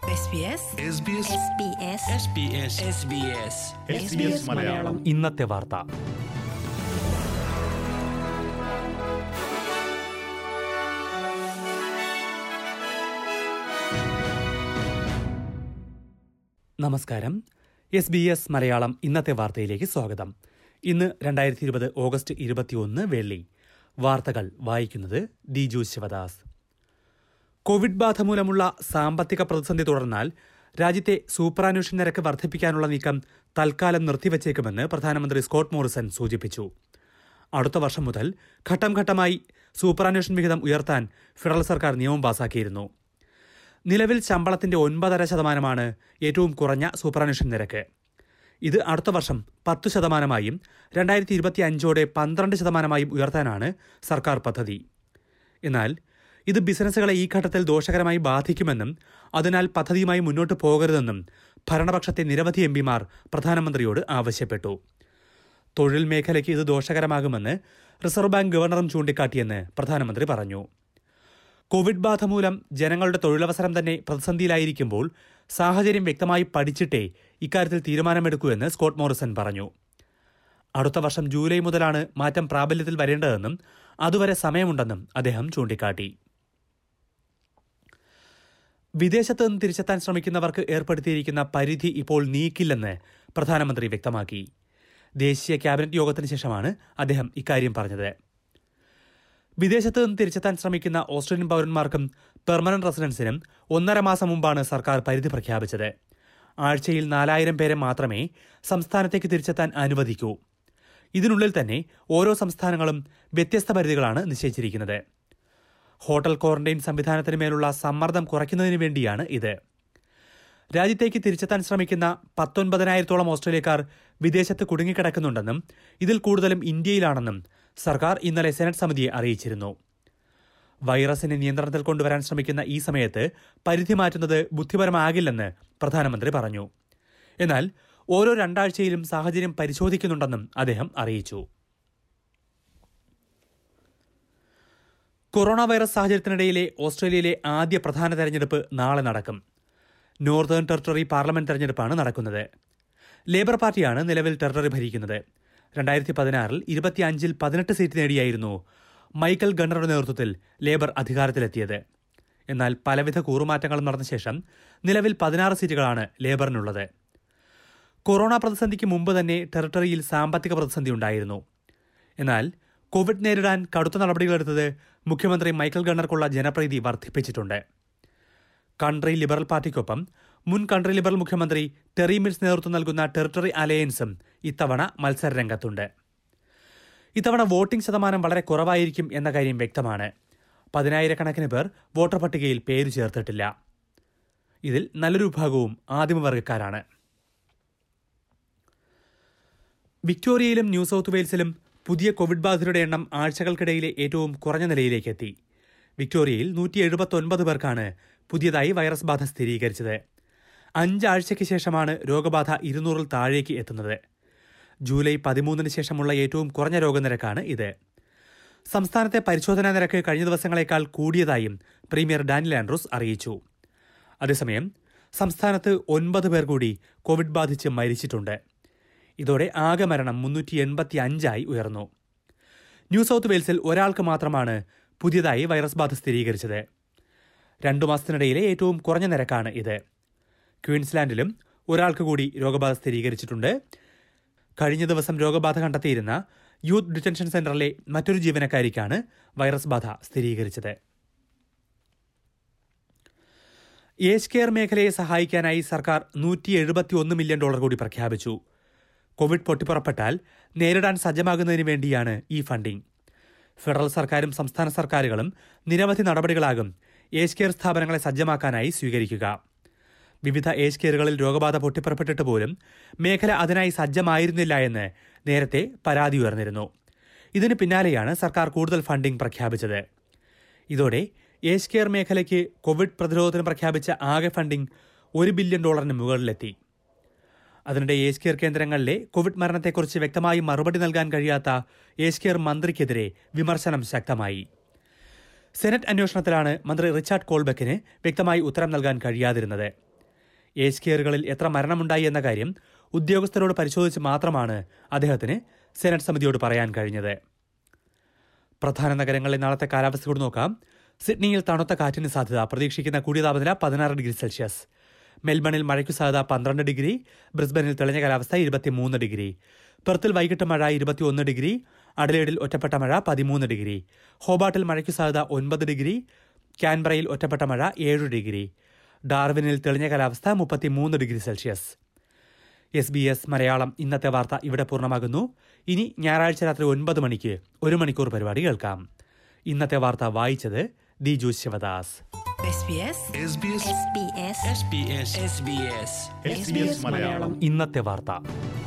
SBS SBS SBS Malayalam ഇന്നത്തെ വാർത്ത നമസ്കാരം എസ് ബി എസ് മലയാളം ഇന്നത്തെ വാർത്തയിലേക്ക് സ്വാഗതം ഇന്ന് രണ്ടായിരത്തി ഇരുപത് ഓഗസ്റ്റ് ഇരുപത്തിയൊന്ന് വെള്ളി വാർത്തകൾ വായിക്കുന്നത് ദിജു ശിവദാസ് കോവിഡ് ബാധ മൂലമുള്ള സാമ്പത്തിക പ്രതിസന്ധി തുടർന്നാൽ രാജ്യത്തെ സൂപ്പറാനുഷൻ നിരക്ക് വർദ്ധിപ്പിക്കാനുള്ള നീക്കം തൽക്കാലം നിർത്തിവച്ചേക്കുമെന്ന് പ്രധാനമന്ത്രി സ്കോട്ട് മോറിസൺ സൂചിപ്പിച്ചു അടുത്ത വർഷം മുതൽ ഘട്ടം ഘട്ടമായി സൂപ്പറാനുഷൻ വിഹിതം ഉയർത്താൻ ഫെഡറൽ സർക്കാർ നിയമം പാസാക്കിയിരുന്നു നിലവിൽ ശമ്പളത്തിന്റെ ഒൻപതര ശതമാനമാണ് ഏറ്റവും കുറഞ്ഞ സൂപ്പറാനുഷൻ നിരക്ക് ഇത് അടുത്ത വർഷം പത്ത് ശതമാനമായും രണ്ടായിരത്തി ഇരുപത്തി അഞ്ചോടെ പന്ത്രണ്ട് ശതമാനമായും ഉയർത്താനാണ് സർക്കാർ പദ്ധതി എന്നാൽ ഇത് ബിസിനസ്സുകളെ ഈ ഘട്ടത്തിൽ ദോഷകരമായി ബാധിക്കുമെന്നും അതിനാൽ പദ്ധതിയുമായി മുന്നോട്ട് പോകരുതെന്നും ഭരണപക്ഷത്തെ നിരവധി എംപിമാർ പ്രധാനമന്ത്രിയോട് ആവശ്യപ്പെട്ടു തൊഴിൽ മേഖലയ്ക്ക് ഇത് ദോഷകരമാകുമെന്ന് റിസർവ് ബാങ്ക് ഗവർണറും ചൂണ്ടിക്കാട്ടിയെന്ന് പ്രധാനമന്ത്രി പറഞ്ഞു കോവിഡ് ബാധ മൂലം ജനങ്ങളുടെ തൊഴിലവസരം തന്നെ പ്രതിസന്ധിയിലായിരിക്കുമ്പോൾ സാഹചര്യം വ്യക്തമായി പഠിച്ചിട്ടേ ഇക്കാര്യത്തിൽ തീരുമാനമെടുക്കൂ എന്ന് സ്കോട്ട് മോറിസൺ പറഞ്ഞു അടുത്ത വർഷം ജൂലൈ മുതലാണ് മാറ്റം പ്രാബല്യത്തിൽ വരേണ്ടതെന്നും അതുവരെ സമയമുണ്ടെന്നും അദ്ദേഹം ചൂണ്ടിക്കാട്ടി വിദേശത്ത് നിന്ന് തിരിച്ചെത്താൻ ശ്രമിക്കുന്നവർക്ക് ഏർപ്പെടുത്തിയിരിക്കുന്ന പരിധി ഇപ്പോൾ നീക്കില്ലെന്ന് പ്രധാനമന്ത്രി വ്യക്തമാക്കി ദേശീയ ക്യാബിനറ്റ് യോഗത്തിന് ശേഷമാണ് അദ്ദേഹം ഇക്കാര്യം പറഞ്ഞത് വിദേശത്ത് നിന്ന് തിരിച്ചെത്താൻ ശ്രമിക്കുന്ന ഓസ്ട്രേലിയൻ പൗരന്മാർക്കും പെർമനന്റ് റെസിഡൻസിനും ഒന്നര മാസം മുമ്പാണ് സർക്കാർ പരിധി പ്രഖ്യാപിച്ചത് ആഴ്ചയിൽ നാലായിരം പേരെ മാത്രമേ സംസ്ഥാനത്തേക്ക് തിരിച്ചെത്താൻ അനുവദിക്കൂ ഇതിനുള്ളിൽ തന്നെ ഓരോ സംസ്ഥാനങ്ങളും വ്യത്യസ്ത പരിധികളാണ് നിശ്ചയിച്ചിരിക്കുന്നത് ഹോട്ടൽ ക്വാറന്റൈൻ സംവിധാനത്തിന് മേലുള്ള സമ്മർദ്ദം കുറയ്ക്കുന്നതിന് വേണ്ടിയാണ് ഇത് രാജ്യത്തേക്ക് തിരിച്ചെത്താൻ ശ്രമിക്കുന്ന പത്തൊൻപതിനായിരത്തോളം ഓസ്ട്രേലിയക്കാർ വിദേശത്ത് കുടുങ്ങിക്കിടക്കുന്നുണ്ടെന്നും ഇതിൽ കൂടുതലും ഇന്ത്യയിലാണെന്നും സർക്കാർ ഇന്നലെ സെനറ്റ് സമിതിയെ അറിയിച്ചിരുന്നു വൈറസിനെ നിയന്ത്രണത്തിൽ കൊണ്ടുവരാൻ ശ്രമിക്കുന്ന ഈ സമയത്ത് പരിധി മാറ്റുന്നത് ബുദ്ധിപരമാകില്ലെന്ന് പ്രധാനമന്ത്രി പറഞ്ഞു എന്നാൽ ഓരോ രണ്ടാഴ്ചയിലും സാഹചര്യം പരിശോധിക്കുന്നുണ്ടെന്നും അദ്ദേഹം അറിയിച്ചു കൊറോണ വൈറസ് സാഹചര്യത്തിനിടയിലെ ഓസ്ട്രേലിയയിലെ ആദ്യ പ്രധാന തെരഞ്ഞെടുപ്പ് നാളെ നടക്കും നോർത്തേൺ ടെറിട്ടറി പാർലമെന്റ് തെരഞ്ഞെടുപ്പാണ് നടക്കുന്നത് ലേബർ പാർട്ടിയാണ് നിലവിൽ ടെറിട്ടറി ഭരിക്കുന്നത് രണ്ടായിരത്തി പതിനാറിൽ ഇരുപത്തിയഞ്ചിൽ പതിനെട്ട് സീറ്റ് നേടിയായിരുന്നു മൈക്കൽ ഗണ്ണറുടെ നേതൃത്വത്തിൽ ലേബർ അധികാരത്തിലെത്തിയത് എന്നാൽ പലവിധ കൂറുമാറ്റങ്ങളും നടന്ന ശേഷം നിലവിൽ പതിനാറ് സീറ്റുകളാണ് ലേബറിനുള്ളത് കൊറോണ പ്രതിസന്ധിക്ക് മുമ്പ് തന്നെ ടെറിട്ടറിയിൽ സാമ്പത്തിക പ്രതിസന്ധി ഉണ്ടായിരുന്നു എന്നാൽ കോവിഡ് നേരിടാൻ കടുത്ത നടപടികളെടുത്തത് മുഖ്യമന്ത്രി മൈക്കൽ ഗണ്ണർക്കുള്ള ജനപ്രീതി വർദ്ധിപ്പിച്ചിട്ടുണ്ട് കൺട്രി ലിബറൽ പാർട്ടിക്കൊപ്പം മുൻ കൺട്രി ലിബറൽ മുഖ്യമന്ത്രി ടെറി മിൽസ് നേതൃത്വം നൽകുന്ന ടെറിട്ടറി അലയൻസും ഇത്തവണ മത്സരരംഗത്തുണ്ട് ഇത്തവണ വോട്ടിംഗ് ശതമാനം വളരെ കുറവായിരിക്കും എന്ന കാര്യം വ്യക്തമാണ് പതിനായിരക്കണക്കിന് പേർ വോട്ടർ പട്ടികയിൽ പേര് ചേർത്തിട്ടില്ല ഇതിൽ നല്ലൊരു വിഭാഗവും ആദിമവർഗക്കാരാണ് വിക്ടോറിയയിലും ന്യൂ സൗത്ത് വെയിൽസിലും പുതിയ കോവിഡ് ബാധിതരുടെ എണ്ണം ആഴ്ചകൾക്കിടയിലെ ഏറ്റവും കുറഞ്ഞ നിലയിലേക്ക് എത്തി വിക്ടോറിയയിൽ നൂറ്റി എഴുപത്തൊൻപത് പേർക്കാണ് പുതിയതായി വൈറസ് ബാധ സ്ഥിരീകരിച്ചത് അഞ്ചാഴ്ചയ്ക്ക് ശേഷമാണ് രോഗബാധ ഇരുന്നൂറിൽ താഴേക്ക് എത്തുന്നത് ജൂലൈ പതിമൂന്നിന് ശേഷമുള്ള ഏറ്റവും കുറഞ്ഞ രോഗനിരക്കാണ് ഇത് സംസ്ഥാനത്തെ പരിശോധനാ നിരക്ക് കഴിഞ്ഞ ദിവസങ്ങളേക്കാൾ കൂടിയതായും പ്രീമിയർ ഡാനിൽ ആൻഡ്രൂസ് അറിയിച്ചു അതേസമയം സംസ്ഥാനത്ത് ഒൻപത് പേർ കൂടി കോവിഡ് ബാധിച്ച് മരിച്ചിട്ടുണ്ട് ഇതോടെ ആകെ മരണം മുന്നൂറ്റി എൺപത്തി അഞ്ചായി ഉയർന്നു ന്യൂ സൗത്ത് വെയിൽസിൽ ഒരാൾക്ക് മാത്രമാണ് പുതിയതായി വൈറസ് ബാധ സ്ഥിരീകരിച്ചത് രണ്ടു മാസത്തിനിടയിലെ ഏറ്റവും കുറഞ്ഞ നിരക്കാണ് ഇത് ക്വീൻസ്ലാൻഡിലും ഒരാൾക്ക് കൂടി രോഗബാധ സ്ഥിരീകരിച്ചിട്ടുണ്ട് കഴിഞ്ഞ ദിവസം രോഗബാധ കണ്ടെത്തിയിരുന്ന യൂത്ത് ഡിറ്റൻഷൻ സെന്ററിലെ മറ്റൊരു ജീവനക്കാരിക്കാണ് വൈറസ് ബാധ സ്ഥിരീകരിച്ചത് ഏജ് കെയർ മേഖലയെ സഹായിക്കാനായി സർക്കാർ നൂറ്റി എഴുപത്തിയൊന്ന് മില്യൺ ഡോളർ കൂടി പ്രഖ്യാപിച്ചു കോവിഡ് പൊട്ടിപ്പുറപ്പെട്ടാൽ നേരിടാൻ സജ്ജമാകുന്നതിന് വേണ്ടിയാണ് ഈ ഫണ്ടിംഗ് ഫെഡറൽ സർക്കാരും സംസ്ഥാന സർക്കാരുകളും നിരവധി നടപടികളാകും ഏജ് കെയർ സ്ഥാപനങ്ങളെ സജ്ജമാക്കാനായി സ്വീകരിക്കുക വിവിധ ഏജ് കെയറുകളിൽ രോഗബാധ പൊട്ടിപ്പുറപ്പെട്ടിട്ട് പോലും മേഖല അതിനായി സജ്ജമായിരുന്നില്ല എന്ന് നേരത്തെ പരാതി ഉയർന്നിരുന്നു ഇതിന് പിന്നാലെയാണ് സർക്കാർ കൂടുതൽ ഫണ്ടിംഗ് പ്രഖ്യാപിച്ചത് ഇതോടെ ഏജ് കെയർ മേഖലയ്ക്ക് കോവിഡ് പ്രതിരോധത്തിന് പ്രഖ്യാപിച്ച ആകെ ഫണ്ടിംഗ് ഒരു ബില്യൺ ഡോളറിന് മുകളിലെത്തി അതിനിടെ ഏജ് കെയർ കേന്ദ്രങ്ങളിലെ കോവിഡ് മരണത്തെക്കുറിച്ച് വ്യക്തമായി മറുപടി നൽകാൻ കഴിയാത്ത ഏജ് കെയർ മന്ത്രിക്കെതിരെ വിമർശനം ശക്തമായി സെനറ്റ് അന്വേഷണത്തിലാണ് മന്ത്രി റിച്ചാർഡ് കോൾബെക്കിന് വ്യക്തമായി ഉത്തരം നൽകാൻ കഴിയാതിരുന്നത് ഏജ് കെയറുകളിൽ എത്ര മരണമുണ്ടായി എന്ന കാര്യം ഉദ്യോഗസ്ഥരോട് പരിശോധിച്ച് മാത്രമാണ് അദ്ദേഹത്തിന് സെനറ്റ് സമിതിയോട് പറയാൻ കഴിഞ്ഞത് പ്രധാന നഗരങ്ങളിലെ നാളത്തെ കാലാവസ്ഥ കൂടി നോക്കാം സിഡ്നിയിൽ തണുത്ത കാറ്റിന് സാധ്യത പ്രതീക്ഷിക്കുന്ന കൂടിയ താപനില പതിനാറ് ഡിഗ്രി സെൽഷ്യസ് മെൽബണിൽ മഴയ്ക്കു സാധ്യത പന്ത്രണ്ട് ഡിഗ്രി ബ്രിസ്ബനിൽ തെളിഞ്ഞ കാലാവസ്ഥ ഇരുപത്തിമൂന്ന് ഡിഗ്രി പെർത്തിൽ വൈകിട്ട് മഴ ഇരുപത്തിയൊന്ന് ഡിഗ്രി അഡലേഡിൽ ഒറ്റപ്പെട്ട മഴ പതിമൂന്ന് ഡിഗ്രി ഹോബാട്ടിൽ മഴയ്ക്കു സാധ്യത ഒൻപത് ഡിഗ്രി കാൻബറയിൽ ഒറ്റപ്പെട്ട മഴ ഏഴ് ഡിഗ്രി ഡാർവിനിൽ തെളിഞ്ഞ കാലാവസ്ഥ മുപ്പത്തിമൂന്ന് degree Celsius S B S Malayalam ഇന്നത്തെ വാർത്ത ഇവിടെ പൂർണ്ണമാകുന്നു ഇനി ഞായറാഴ്ച രാത്രി ഒൻപത് മണിക്ക് ഒരു മണിക്കൂർ പരിപാടി കേൾക്കാം ഇന്നത്തെ വാർത്ത വായിച്ചത് Diju Sivadas SBS SBS SBS SBS SBS SBS Malayalam ഇന്നത്തെ വാർത്ത